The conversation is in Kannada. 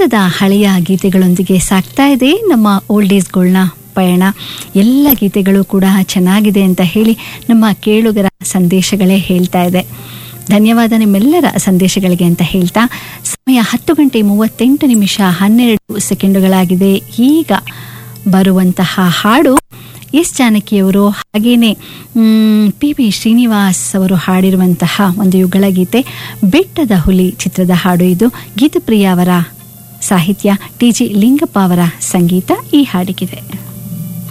ಚಂದದ ಹಳೆಯ ಗೀತೆಗಳೊಂದಿಗೆ ಸಾಕ್ತಾ ಇದೆ ನಮ್ಮ ಓಲ್ಡ್ ಏಜ್ಗಳನ್ನ ಪಯಣ ಎಲ್ಲ ಗೀತೆಗಳು ಕೂಡ ಚೆನ್ನಾಗಿದೆ ಅಂತ ಹೇಳಿ ನಮ್ಮ ಕೇಳುಗರ ಸಂದೇಶಗಳೇ ಹೇಳ್ತಾ ಇದೆ ಧನ್ಯವಾದ ನಿಮ್ಮೆಲ್ಲರ ಸಂದೇಶಗಳಿಗೆ ಅಂತ ಹೇಳ್ತಾ ಸಮಯ ಹತ್ತು ಗಂಟೆ ಮೂವತ್ತೆಂಟು ನಿಮಿಷ ಹನ್ನೆರಡು ಸೆಕೆಂಡುಗಳಾಗಿದೆ ಈಗ ಬರುವಂತಹ ಹಾಡು ಎಸ್ ಜಾನಕಿಯವರು ಹಾಗೇನೆ ಪಿ ವಿ ಶ್ರೀನಿವಾಸ್ ಅವರು ಹಾಡಿರುವಂತಹ ಒಂದು ಯುಗಳ ಗೀತೆ ಬೆಟ್ಟದ ಹುಲಿ ಚಿತ್ರದ ಹಾಡು ಇದು ಗೀತಪ್ರಿಯ ಅವರ ಸಾಹಿತ್ಯ ಟಿ ಜಿ ಲಿಂಗಪ್ಪ ಅವರ ಸಂಗೀತ ಈ ಹಾಡಿಗಿದೆ